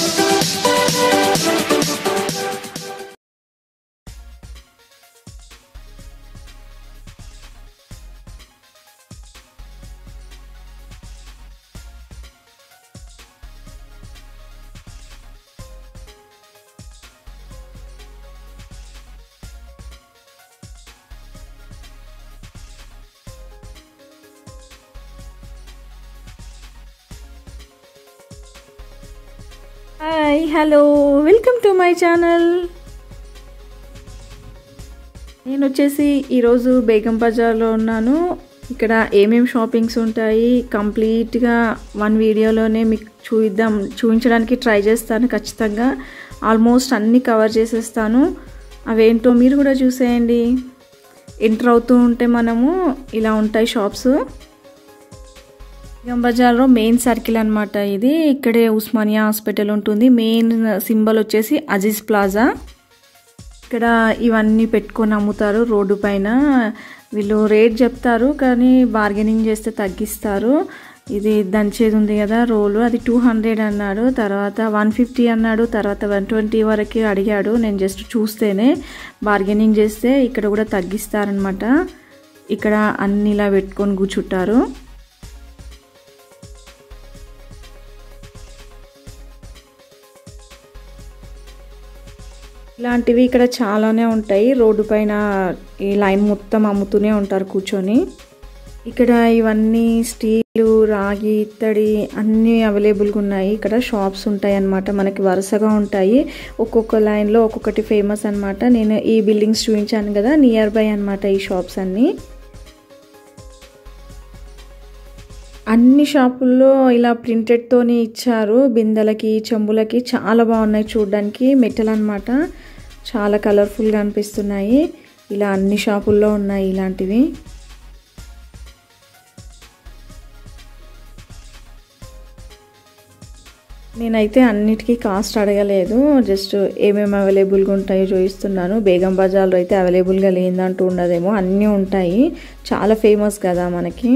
hi hello welcome to my channel నేను వచ్చేసి ఈరోజు బేగం బజార్లో ఉన్నాను ఇక్కడ ఏమేమి షాపింగ్స్ ఉంటాయి కంప్లీట్గా వన్ వీడియోలోనే మీకు చూద్దాం చూపించడానికి ట్రై చేస్తాను ఖచ్చితంగా ఆల్మోస్ట్ అన్నీ కవర్ చేసేస్తాను అవేంటో మీరు కూడా చూసేయండి ఎంటర్ అవుతూ ఉంటే మనము ఇలా ఉంటాయి షాప్స్ బేగం బజార్లో మెయిన్ సర్కిల్ అనమాట ఇది ఇక్కడే ఉస్మానియా హాస్పిటల్ ఉంటుంది మెయిన్ సింబల్ వచ్చేసి అజీజ్ ప్లాజా ఇక్కడ ఇవన్నీ పెట్టుకొని అమ్ముతారు రోడ్డు పైన వీళ్ళు రేట్ చెప్తారు కానీ బార్గెనింగ్ చేస్తే తగ్గిస్తారు ఇది దంచేది ఉంది కదా రోలు అది టూ హండ్రెడ్ అన్నాడు తర్వాత వన్ ఫిఫ్టీ అన్నాడు తర్వాత వన్ ట్వంటీ వరకు అడిగాడు నేను జస్ట్ చూస్తేనే బార్గెనింగ్ చేస్తే ఇక్కడ కూడా తగ్గిస్తారనమాట ఇక్కడ అన్ని ఇలా పెట్టుకొని కూర్చుంటారు ఇలాంటివి ఇక్కడ చాలానే ఉంటాయి రోడ్డు పైన ఈ లైన్ మొత్తం అమ్ముతూనే ఉంటారు కూర్చొని ఇక్కడ ఇవన్నీ స్టీలు రాగి ఇత్తడి అన్నీ అవైలబుల్గా ఉన్నాయి ఇక్కడ షాప్స్ ఉంటాయి అన్నమాట మనకి వరుసగా ఉంటాయి ఒక్కొక్క లైన్లో ఒక్కొక్కటి ఫేమస్ అనమాట నేను ఈ బిల్డింగ్స్ చూపించాను కదా నియర్ బై అనమాట ఈ షాప్స్ అన్నీ అన్ని షాపుల్లో ఇలా ప్రింటెడ్తోని ఇచ్చారు బిందెలకి చెంబులకి చాలా బాగున్నాయి చూడడానికి మెటల్ అనమాట చాలా కలర్ఫుల్గా అనిపిస్తున్నాయి ఇలా అన్ని షాపుల్లో ఉన్నాయి ఇలాంటివి నేనైతే అన్నిటికీ కాస్ట్ అడగలేదు జస్ట్ ఏమేమి అవైలబుల్గా ఉంటాయో చూపిస్తున్నాను బేగం బజార్లో అయితే అవైలబుల్గా లేదంటూ ఉండదేమో అన్నీ ఉంటాయి చాలా ఫేమస్ కదా మనకి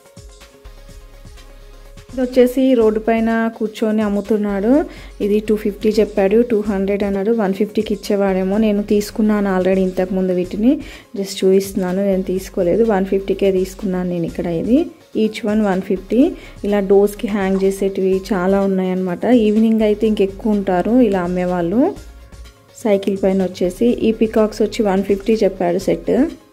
ఇది వచ్చేసి రోడ్డు పైన కూర్చొని అమ్ముతున్నాడు ఇది టూ ఫిఫ్టీ చెప్పాడు టూ హండ్రెడ్ అన్నాడు వన్ ఫిఫ్టీకి ఇచ్చేవాడేమో నేను తీసుకున్నాను ఆల్రెడీ ఇంతకుముందు వీటిని జస్ట్ చూపిస్తున్నాను నేను తీసుకోలేదు వన్ ఫిఫ్టీకే తీసుకున్నాను నేను ఇక్కడ ఇది ఈచ్ వన్ వన్ ఫిఫ్టీ ఇలా డోర్స్కి హ్యాంగ్ చేసేటివి చాలా ఉన్నాయన్నమాట ఈవినింగ్ అయితే ఇంకెక్కువ ఉంటారు ఇలా అమ్మేవాళ్ళు సైకిల్ పైన వచ్చేసి ఈ పికాక్స్ వచ్చి వన్ ఫిఫ్టీ చెప్పాడు సెట్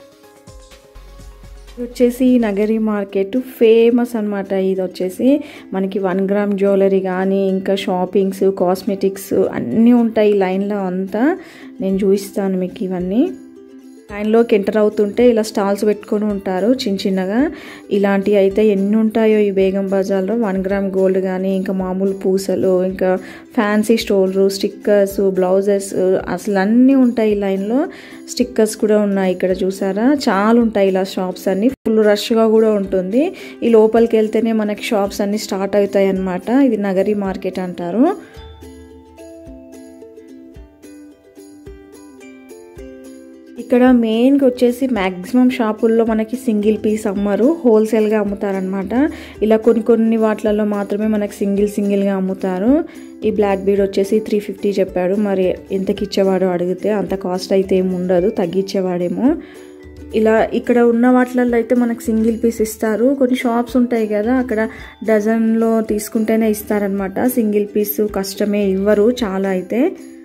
వచ్చేసి నగరి మార్కెట్ ఫేమస్ అనమాట ఇది వచ్చేసి మనకి వన్ గ్రామ్ జ్యువెలరీ కానీ ఇంకా షాపింగ్స్ కాస్మెటిక్స్ అన్నీ ఉంటాయి లైన్లో అంతా నేను చూపిస్తాను మీకు ఇవన్నీ లైన్లోకి ఎంటర్ అవుతుంటే ఇలా స్టాల్స్ పెట్టుకొని ఉంటారు చిన్న చిన్నగా ఇలాంటివి అయితే ఎన్ని ఉంటాయో ఈ బేగం బజార్లో వన్ గ్రామ్ గోల్డ్ కానీ ఇంకా మామూలు పూసలు ఇంకా ఫ్యాన్సీ స్టోర్లు స్టిక్కర్స్ బ్లౌజెస్ అసలు అన్నీ ఉంటాయి ఈ లైన్లో స్టిక్కర్స్ కూడా ఉన్నాయి ఇక్కడ చూసారా చాలా ఉంటాయి ఇలా షాప్స్ అన్ని ఫుల్ రష్గా కూడా ఉంటుంది ఈ లోపలికి వెళ్తేనే మనకి షాప్స్ అన్ని స్టార్ట్ అవుతాయి అన్నమాట ఇది నగరి మార్కెట్ అంటారు ఇక్కడ మెయిన్గా వచ్చేసి మ్యాక్సిమం షాపుల్లో మనకి సింగిల్ పీస్ అమ్మరు హోల్సేల్గా అమ్ముతారనమాట ఇలా కొన్ని కొన్ని వాటిలలో మాత్రమే మనకి సింగిల్ సింగిల్గా అమ్ముతారు ఈ బ్లాక్ బీడ్ వచ్చేసి త్రీ ఫిఫ్టీ చెప్పాడు మరి ఎంతకి ఇచ్చేవాడో అడిగితే అంత కాస్ట్ అయితే ఏమి ఉండదు తగ్గించేవాడేమో ఇలా ఇక్కడ ఉన్న వాటిలలో అయితే మనకు సింగిల్ పీస్ ఇస్తారు కొన్ని షాప్స్ ఉంటాయి కదా అక్కడ డజన్లో తీసుకుంటేనే ఇస్తారనమాట సింగిల్ పీస్ కష్టమే ఇవ్వరు చాలా అయితే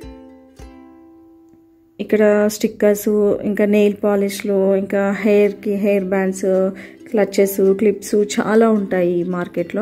ఇక్కడ స్టిక్కర్స్ ఇంకా నెయిల్ పాలిష్లు ఇంకా హెయిర్కి హెయిర్ బ్యాండ్స్ క్లచెస్ క్లిప్స్ చాలా ఉంటాయి ఈ మార్కెట్లో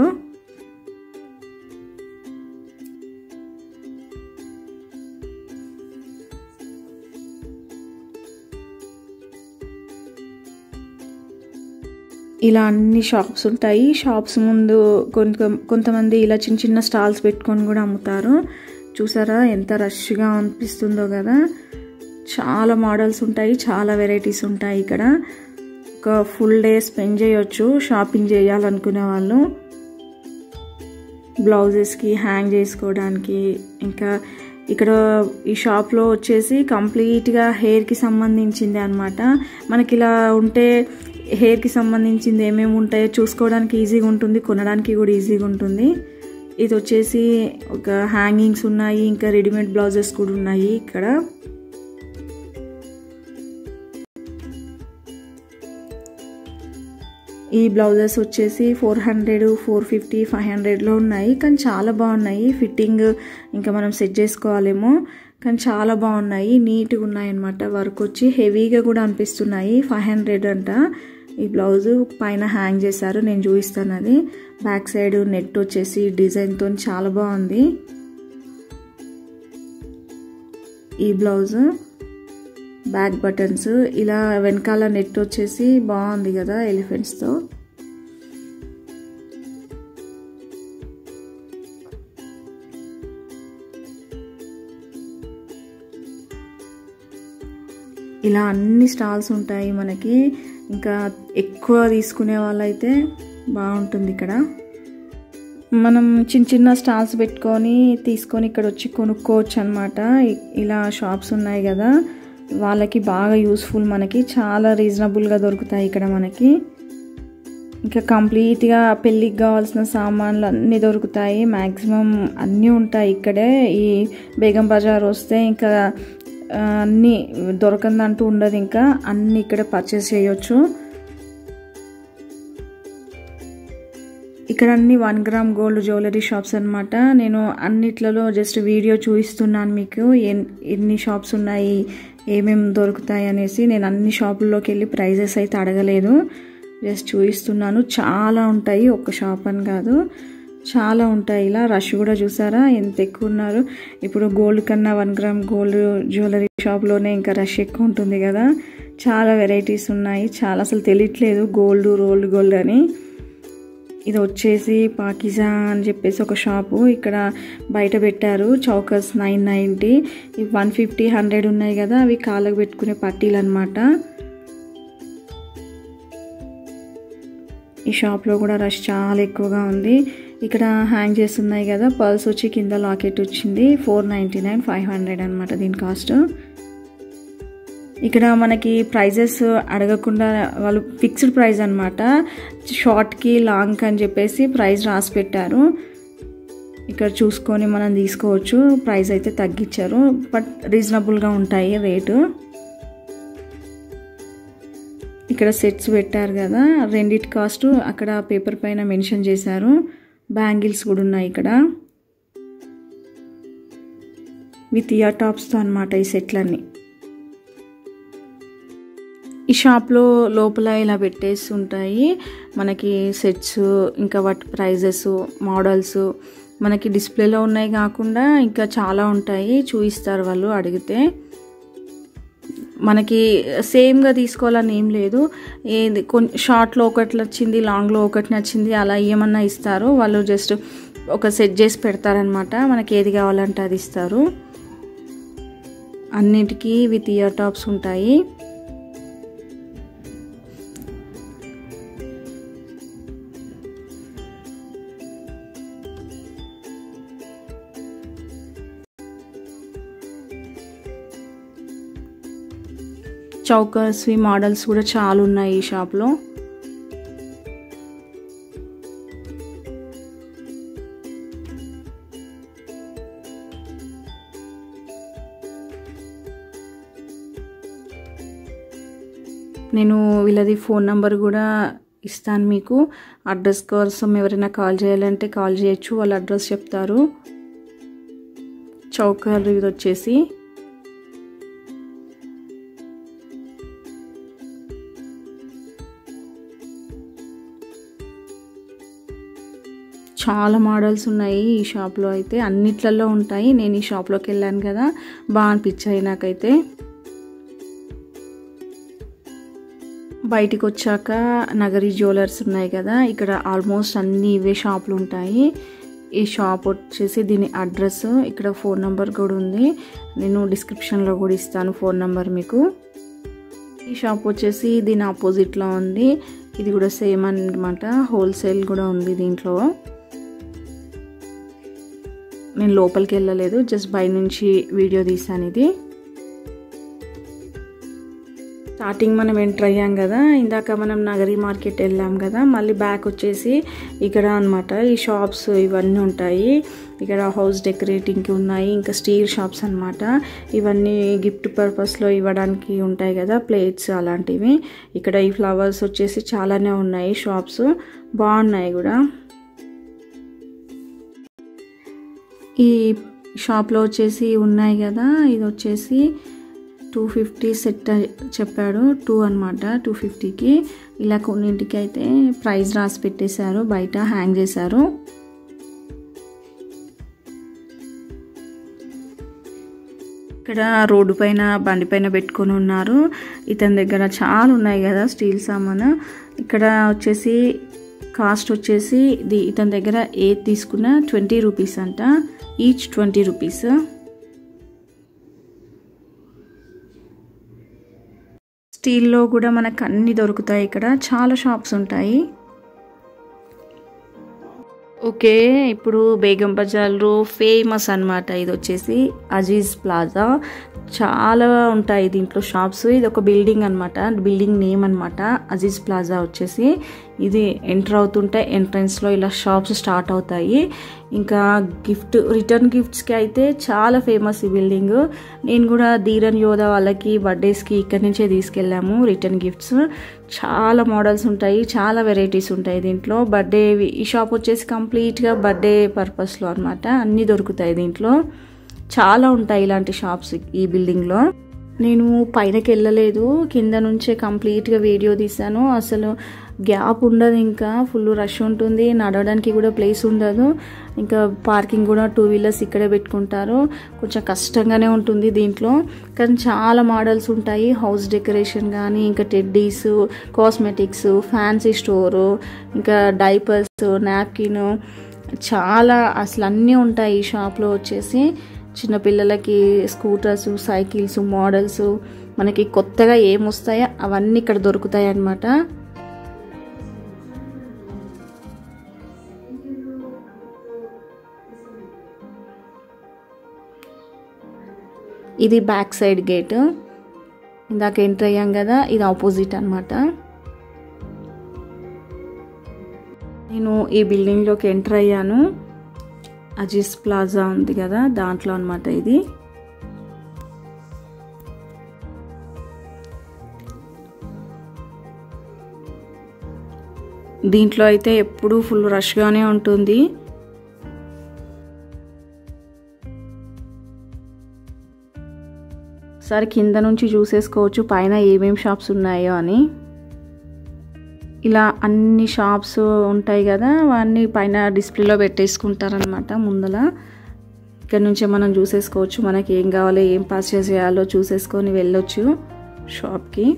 ఇలా అన్ని షాప్స్ ఉంటాయి షాప్స్ ముందు కొంత కొంతమంది ఇలా చిన్న చిన్న స్టాల్స్ పెట్టుకొని కూడా అమ్ముతారు చూసారా ఎంత రష్గా అనిపిస్తుందో కదా చాలా మోడల్స్ ఉంటాయి చాలా వెరైటీస్ ఉంటాయి ఇక్కడ ఒక ఫుల్ డే స్పెండ్ చేయొచ్చు షాపింగ్ చేయాలనుకునే వాళ్ళు బ్లౌజెస్కి హ్యాంగ్ చేసుకోవడానికి ఇంకా ఇక్కడ ఈ షాప్లో వచ్చేసి కంప్లీట్గా హెయిర్కి సంబంధించింది అనమాట మనకి ఇలా ఉంటే హెయిర్కి సంబంధించింది ఏమేమి ఉంటాయో చూసుకోవడానికి ఈజీగా ఉంటుంది కొనడానికి కూడా ఈజీగా ఉంటుంది ఇది వచ్చేసి ఒక హ్యాంగింగ్స్ ఉన్నాయి ఇంకా రెడీమేడ్ బ్లౌజెస్ కూడా ఉన్నాయి ఇక్కడ ఈ బ్లౌజెస్ వచ్చేసి four hundred four fifty five హండ్రెడ్లో ఉన్నాయి కానీ చాలా బాగున్నాయి ఫిట్టింగ్ ఇంకా మనం సెట్ చేసుకోవాలేమో కానీ చాలా బాగున్నాయి నీట్గా ఉన్నాయి అనమాట వర్క్ వచ్చి హెవీగా కూడా అనిపిస్తున్నాయి ఫైవ్ హండ్రెడ్ అంట ఈ బ్లౌజ్ పైన హ్యాంగ్ చేశారు నేను చూపిస్తాను అది బ్యాక్ సైడ్ నెట్ వచ్చేసి డిజైన్తో చాలా బాగుంది ఈ బ్లౌజ్ బ్యాక్ బటన్స్ ఇలా వెనకాల నెట్ వచ్చేసి బాగుంది కదా ఎలిఫెంట్స్తో ఇలా అన్ని స్టాల్స్ ఉంటాయి మనకి ఇంకా ఎక్కువ తీసుకునే వాళ్ళైతే బాగుంటుంది ఇక్కడ మనం చిన్న చిన్న స్టాల్స్ పెట్టుకొని తీసుకొని ఇక్కడ వచ్చి కొనుక్కోవచ్చు అనమాట ఇలా షాప్స్ ఉన్నాయి కదా వాళ్ళకి బాగా యూస్ఫుల్ మనకి చాలా రీజనబుల్గా దొరుకుతాయి ఇక్కడ మనకి ఇంకా కంప్లీట్గా పెళ్ళికి కావాల్సిన సామాన్లు అన్నీ దొరుకుతాయి మ్యాక్సిమం అన్నీ ఉంటాయి ఇక్కడే ఈ బేగం బజార్ వస్తే ఇంకా అన్నీ దొరకందంటూ ఉండదు ఇంకా అన్నీ ఇక్కడ పర్చేస్ చేయొచ్చు ఇక్కడ అన్ని one gram gold jewellery shops అనమాట నేను అన్నిట్లలో జస్ట్ వీడియో చూపిస్తున్నాను మీకు ఎన్ని షాప్స్ ఉన్నాయి ఏమేమి దొరుకుతాయి అనేసి నేను అన్ని షాపుల్లోకి వెళ్ళి ప్రైజెస్ అయితే అడగలేదు జస్ట్ చూపిస్తున్నాను చాలా ఉంటాయి ఒక్క షాప్ అని కాదు చాలా ఉంటాయి ఇలా రష్ కూడా చూసారా ఎంత ఎక్కువ ఉన్నారు ఇప్పుడు గోల్డ్ కన్నా వన్ గ్రామ్ గోల్డ్ జ్యువెలరీ షాప్లోనే ఇంకా రష్ ఎక్కువ ఉంటుంది కదా చాలా వెరైటీస్ ఉన్నాయి చాలా అసలు తెలియట్లేదు గోల్డ్ రోల్డ్ గోల్డ్ అని ఇది వచ్చేసి పాకిజా అని చెప్పేసి ఒక షాపు ఇక్కడ బయట పెట్టారు చౌకస్ నైన్ నైంటీ ఇవి వన్ ఫిఫ్టీ హండ్రెడ్ ఉన్నాయి కదా అవి కాళ్ళకు పెట్టుకునే పట్టీలు అనమాట ఈ షాప్లో కూడా రష్ చాలా ఎక్కువగా ఉంది ఇక్కడ హ్యాంగ్ చేస్తున్నాయి కదా పర్ల్స్ వచ్చి కింద లాకెట్ వచ్చింది four ninety nine five hundred అనమాట దీని కాస్ట్ ఇక్కడ మనకి ప్రైజెస్ అడగకుండా వాళ్ళు ఫిక్స్డ్ ప్రైస్ అనమాట షార్ట్కి లాంగ్ అని చెప్పేసి ప్రైస్ రాసి పెట్టారు ఇక్కడ చూసుకొని మనం తీసుకోవచ్చు ప్రైస్ అయితే తగ్గించారు బట్ రీజనబుల్గా ఉంటాయి రేటు ఇక్కడ సెట్స్ పెట్టారు కదా రెండిటి కాస్ట్ అక్కడ పేపర్ పైన మెన్షన్ చేశారు బ్యాంగిల్స్ కూడా ఉన్నాయి ఇక్కడ విత్ ఇయర్ టాప్స్తో అనమాట ఈ సెట్లన్నీ ఈ షాప్లో లోపల ఇలా పెట్టేసి ఉంటాయి మనకి సెట్స్ ఇంకా వాటి ప్రైజెస్ మోడల్స్ మనకి డిస్ప్లేలో ఉన్నాయి కాకుండా ఇంకా చాలా ఉంటాయి చూపిస్తారు వాళ్ళు అడిగితే మనకి సేమ్గా తీసుకోవాలని ఏం లేదు ఏది కొన్ని షార్ట్లో ఒకటి నచ్చింది లాంగ్లో ఒకటి నచ్చింది అలా ఏమన్నా ఇస్తారు వాళ్ళు జస్ట్ ఒక సెట్ చేసి పెడతారనమాట మనకి ఏది కావాలంటే అది ఇస్తారు అన్నిటికీ విత్ ఇయర్ టాప్స్ ఉంటాయి చౌకర్స్వి మోడల్స్ కూడా చాలా ఉన్నాయి ఈ షాప్లో నేను వీళ్ళది ఫోన్ నెంబర్ కూడా ఇస్తాను మీకు అడ్రస్ కోసం ఎవరైనా కాల్ చేయాలంటే కాల్ చేయొచ్చు వాళ్ళ అడ్రస్ చెప్తారు చౌకర్ ఇది వచ్చేసి చాలా మోడల్స్ ఉన్నాయి ఈ షాప్లో అయితే అన్నిట్లలో ఉంటాయి నేను ఈ షాప్లోకి వెళ్ళాను కదా బాగా అనిపించాయి నాకైతే బయటికి వచ్చాక నగరి జ్యువెలర్స్ ఉన్నాయి కదా ఇక్కడ ఆల్మోస్ట్ అన్ని ఇవే షాపులు ఉంటాయి ఈ షాప్ వచ్చేసి దీని అడ్రస్ ఇక్కడ ఫోన్ నెంబర్ కూడా ఉంది నేను డిస్క్రిప్షన్లో కూడా ఇస్తాను ఫోన్ నెంబర్ మీకు ఈ షాప్ వచ్చేసి దీని ఆపోజిట్లో ఉంది ఇది కూడా సేమ్ అనమాట హోల్సేల్ కూడా ఉంది దీంట్లో నేను లోపలికి వెళ్ళలేదు జస్ట్ బయట నుంచి వీడియో తీసాను ఇది స్టార్టింగ్ మనం ఎంటర్ అయ్యాం కదా ఇందాక మనం నగరి మార్కెట్ వెళ్ళాం కదా మళ్ళీ బ్యాక్ వచ్చేసి ఇక్కడ అనమాట ఈ షాప్స్ ఇవన్నీ ఉంటాయి ఇక్కడ హౌస్ డెకరేటింగ్కి ఉన్నాయి ఇంకా స్టీల్ షాప్స్ అనమాట ఇవన్నీ గిఫ్ట్ పర్పస్లో ఇవ్వడానికి ఉంటాయి కదా ప్లేట్స్ అలాంటివి ఇక్కడ ఈ ఫ్లవర్స్ వచ్చేసి చాలానే ఉన్నాయి షాప్స్ బాగున్నాయి కూడా ఈ షాప్లో వచ్చేసి ఉన్నాయి కదా ఇది వచ్చేసి టూ ఫిఫ్టీ సెట్ చెప్పాడు టూ అనమాట టూ ఫిఫ్టీకి ఇలా కొన్నింటికి అయితే ప్రైస్ రాసి పెట్టేశారు బయట హ్యాంగ్ చేశారు ఇక్కడ రోడ్డు పైన బండి పైన పెట్టుకొని ఉన్నారు ఇతని దగ్గర చాలా ఉన్నాయి కదా స్టీల్ సామాన్ ఇక్కడ వచ్చేసి కాస్ట్ వచ్చేసి ఇది ఇతని దగ్గర ఏది తీసుకున్నా ట్వంటీ రూపీస్ అంట ఈచ్ ట్వంటీ రూపీస్ స్టీల్లో కూడా మనకు అన్నీ దొరుకుతాయి ఇక్కడ చాలా షాప్స్ ఉంటాయి ఓకే ఇప్పుడు బేగం బజార్లో ఫేమస్ అనమాట ఇది వచ్చేసి అజీజ్ ప్లాజా చాలా ఉంటాయి దీంట్లో షాప్స్ ఇది ఒక బిల్డింగ్ అనమాట బిల్డింగ్ నేమ్ అనమాట అజీజ్ ప్లాజా వచ్చేసి ఇది ఎంటర్ అవుతుంటే ఎంట్రన్స్లో ఇలా షాప్స్ స్టార్ట్ అవుతాయి ఇంకా గిఫ్ట్ రిటర్న్ గిఫ్ట్స్కి అయితే చాలా ఫేమస్ ఈ బిల్డింగ్ నేను కూడా ధీరన్ యోధ వాళ్ళకి బర్త్డేస్కి ఇక్కడి నుంచే తీసుకెళ్ళాము రిటర్న్ గిఫ్ట్స్ చాలా మోడల్స్ ఉంటాయి చాలా వెరైటీస్ ఉంటాయి దీంట్లో బర్త్డే ఈ షాప్ వచ్చేసి కంప్లీట్గా బర్త్డే పర్పస్లో అనమాట అన్నీ దొరుకుతాయి దీంట్లో చాలా ఉంటాయి ఇలాంటి షాప్స్ ఈ బిల్డింగ్లో నేను పైనకి వెళ్ళలేదు కింద నుంచే కంప్లీట్గా వీడియో తీసాను అసలు గ్యాప్ ఉండదు ఇంకా ఫుల్ రష్ ఉంటుంది నడవడానికి కూడా ప్లేస్ ఉండదు ఇంకా పార్కింగ్ కూడా టూ వీలర్స్ ఇక్కడే పెట్టుకుంటారు కొంచెం కష్టంగానే ఉంటుంది దీంట్లో కానీ చాలా మోడల్స్ ఉంటాయి హౌస్ డెకరేషన్ కానీ ఇంకా టెడ్డీస్ కాస్మెటిక్స్ ఫ్యాన్సీ స్టోరు ఇంకా డైపర్స్ నాప్కిన్ చాలా అసలు అన్నీ ఉంటాయి ఈ షాప్లో వచ్చేసి చిన్నపిల్లలకి స్కూటర్స్ సైకిల్స్ మోడల్స్ మనకి కొత్తగా ఏమొస్తాయో అవన్నీ ఇక్కడ దొరుకుతాయి అన్నమాట ఇది బ్యాక్ సైడ్ గేట్ ఇందాక ఎంటర్ అయ్యాం కదా ఇది ఆపోజిట్ అనమాట నేను ఈ బిల్డింగ్లోకి ఎంటర్ అయ్యాను అజీస్ ప్లాజా ఉంది కదా దాంట్లో అనమాట ఇది దీంట్లో అయితే ఎప్పుడూ ఫుల్ రష్గానే ఉంటుంది సరే కింద నుంచి చూసేసుకోవచ్చు పైన ఏమేమి షాప్స్ ఉన్నాయో అని ఇలా అన్ని షాప్స్ ఉంటాయి కదా అవన్నీ పైన డిస్ప్లేలో పెట్టేసుకుంటారనమాట ముందల ఇక్కడ నుంచే మనం చూసేసుకోవచ్చు మనకి ఏం కావాలో ఏం పర్చేస్ చేయాలో చూసేసుకొని వెళ్ళొచ్చు షాప్కి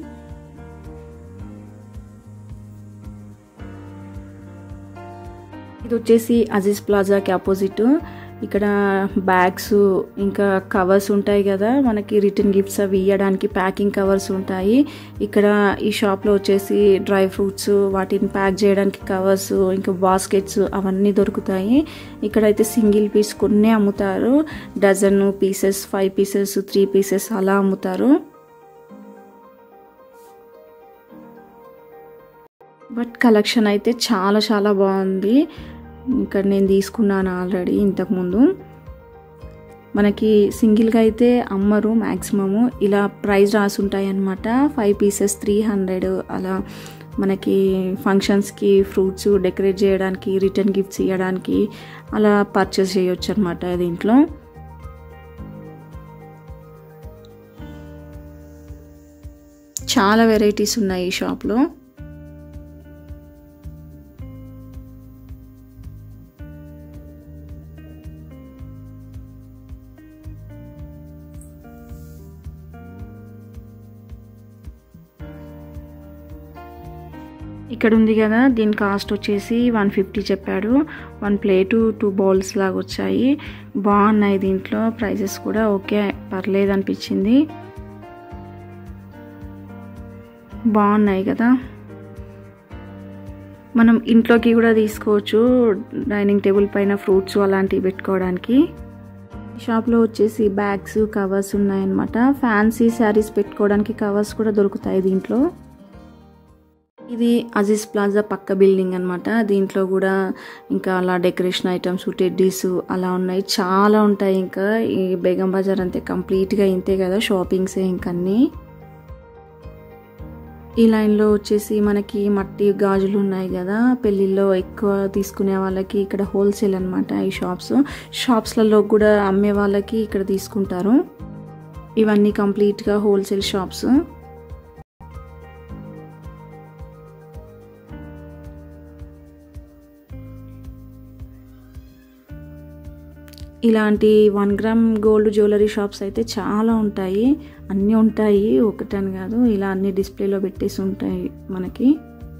ఇది వచ్చేసి అజీజ్ ప్లాజాకి ఆపోజిట్ ఇక్కడ బ్యాగ్స్ ఇంకా కవర్స్ ఉంటాయి కదా మనకి రిటర్న్ గిఫ్ట్స్ అవి ఇవ్వడానికి ప్యాకింగ్ కవర్స్ ఉంటాయి ఇక్కడ ఈ షాప్లో వచ్చేసి డ్రై ఫ్రూట్స్ వాటిని ప్యాక్ చేయడానికి కవర్స్ ఇంకా బాస్కెట్స్ అవన్నీ దొరుకుతాయి ఇక్కడైతే సింగిల్ పీస్ కొన్ని అమ్ముతారు dozen pieces five pieces three pieces అలా అమ్ముతారు బట్ కలెక్షన్ అయితే చాలా చాలా బాగుంది ఇక్కడ నేను తీసుకున్నాను ఆల్రెడీ ఇంతకుముందు మనకి సింగిల్గా అయితే అమ్మరు మ్యాక్సిమము ఇలా ప్రైస్ రాసి ఉంటాయి అన్నమాట ఫైవ్ పీసెస్ త్రీ హండ్రెడ్ అలా మనకి ఫంక్షన్స్కి ఫ్రూట్స్ డెకరేట్ చేయడానికి రిటర్న్ గిఫ్ట్స్ ఇవ్వడానికి అలా పర్చేస్ చేయొచ్చు అనమాట దీంట్లో చాలా వెరైటీస్ ఉన్నాయి ఈ షాప్లో ఇక్కడ ఉంది కదా దీని కాస్ట్ వచ్చేసి వన్ ఫిఫ్టీ చెప్పాడు వన్ ప్లేటు టూ బౌల్స్ లాగా వచ్చాయి బాగున్నాయి దీంట్లో ప్రైజెస్ కూడా ఓకే పర్లేదు అనిపించింది బాగున్నాయి కదా మనం ఇంట్లోకి కూడా తీసుకోవచ్చు డైనింగ్ టేబుల్ పైన ఫ్రూట్స్ అలాంటివి పెట్టుకోవడానికి షాప్లో వచ్చేసి బ్యాగ్స్ కవర్స్ ఉన్నాయన్నమాట ఫ్యాన్సీ శారీస్ పెట్టుకోవడానికి కవర్స్ కూడా దొరుకుతాయి దీంట్లో ఇది అజీజ్ ప్లాజా పక్క బిల్డింగ్ అనమాట దీంట్లో కూడా ఇంకా అలా డెకరేషన్ ఐటమ్స్ టెడ్డీస్ అలా ఉన్నాయి చాలా ఉంటాయి ఇంకా ఈ బేగం బజార్ అంతే కంప్లీట్గా ఇంతే కదా షాపింగ్సే ఇంకన్నీ ఈ లైన్లో వచ్చేసి మనకి మట్టి గాజులు ఉన్నాయి కదా పెళ్ళిళ్ళలో ఎక్కువ తీసుకునే వాళ్ళకి ఇక్కడ హోల్సేల్ అనమాట ఈ షాప్స్ షాప్స్లలో కూడా అమ్మే వాళ్ళకి ఇక్కడ తీసుకుంటారు ఇవన్నీ కంప్లీట్గా హోల్సేల్ షాప్స్ ఇలాంటి one gram gold jewellery shops అయితే చాలా ఉంటాయి అన్నీ ఉంటాయి ఒకటని కాదు ఇలా అన్ని డిస్ప్లేలో పెట్టేసి ఉంటాయి మనకి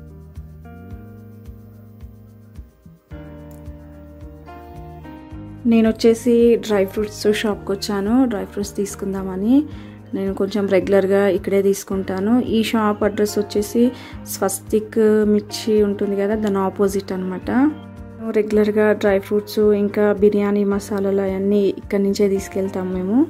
నేను వచ్చేసి డ్రై ఫ్రూట్స్ షాప్కి వచ్చాను డ్రై ఫ్రూట్స్ తీసుకుందామని నేను కొంచెం రెగ్యులర్గా ఇక్కడే తీసుకుంటాను ఈ షాప్ అడ్రస్ వచ్చేసి స్వస్తిక్ మిర్చి ఉంటుంది కదా దాని ఆపోజిట్ అనమాట రెగ్యులర్గా డ్రై ఫ్రూట్స్ ఇంకా బిర్యానీ మసాలాలు అవన్నీ ఇక్కడి నుంచే తీసుకెళ్తాం మేము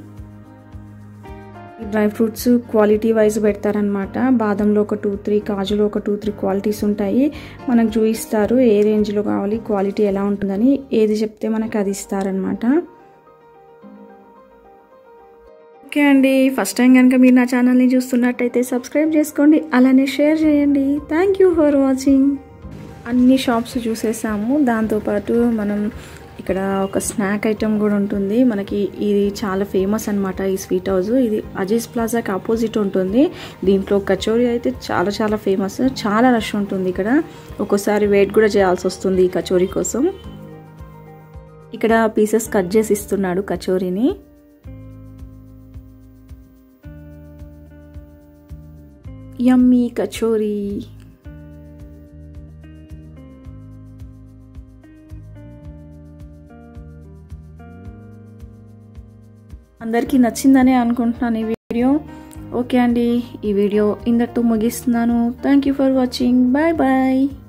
డ్రై ఫ్రూట్స్ క్వాలిటీ వైజ్ పెడతారనమాట బాదంలో ఒక టూ త్రీ కాజులో ఒక టూ త్రీ క్వాలిటీస్ ఉంటాయి మనకు చూపిస్తారు ఏ రేంజ్లో కావాలి క్వాలిటీ ఎలా ఉంటుందని ఏది చెప్తే మనకు అది ఇస్తారనమాట ఓకే అండి ఫస్ట్ టైం కనుక మీరు నా ఛానల్ని చూస్తున్నట్టయితే సబ్స్క్రైబ్ చేసుకోండి అలానే షేర్ చేయండి థ్యాంక్ యూ ఫర్ వాచింగ్ అన్ని షాప్స్ చూసేసాము దాంతోపాటు మనం ఇక్కడ ఒక స్నాక్ ఐటెం కూడా ఉంటుంది మనకి ఇది చాలా ఫేమస్ అనమాట ఈ స్వీట్ హౌస్ ఇది అజీజ్ ప్లాజాకి ఆపోజిట్ ఉంటుంది దీంట్లో కచోరీ అయితే చాలా చాలా ఫేమస్ చాలా రష్ ఉంటుంది ఇక్కడ ఒక్కోసారి వెయిట్ కూడా చేయాల్సి వస్తుంది ఈ కచోరీ కోసం ఇక్కడ పీసెస్ కట్ చేసి ఇస్తున్నాడు కచోరీని యమ్మీ కచోరీ అందరికీ నచ్చిందనే అనుకుంటున్నాను ఈ వీడియో ఓకే అండి ఈ వీడియో ఇందరితో ముగిస్తున్నాను thank you for watching bye bye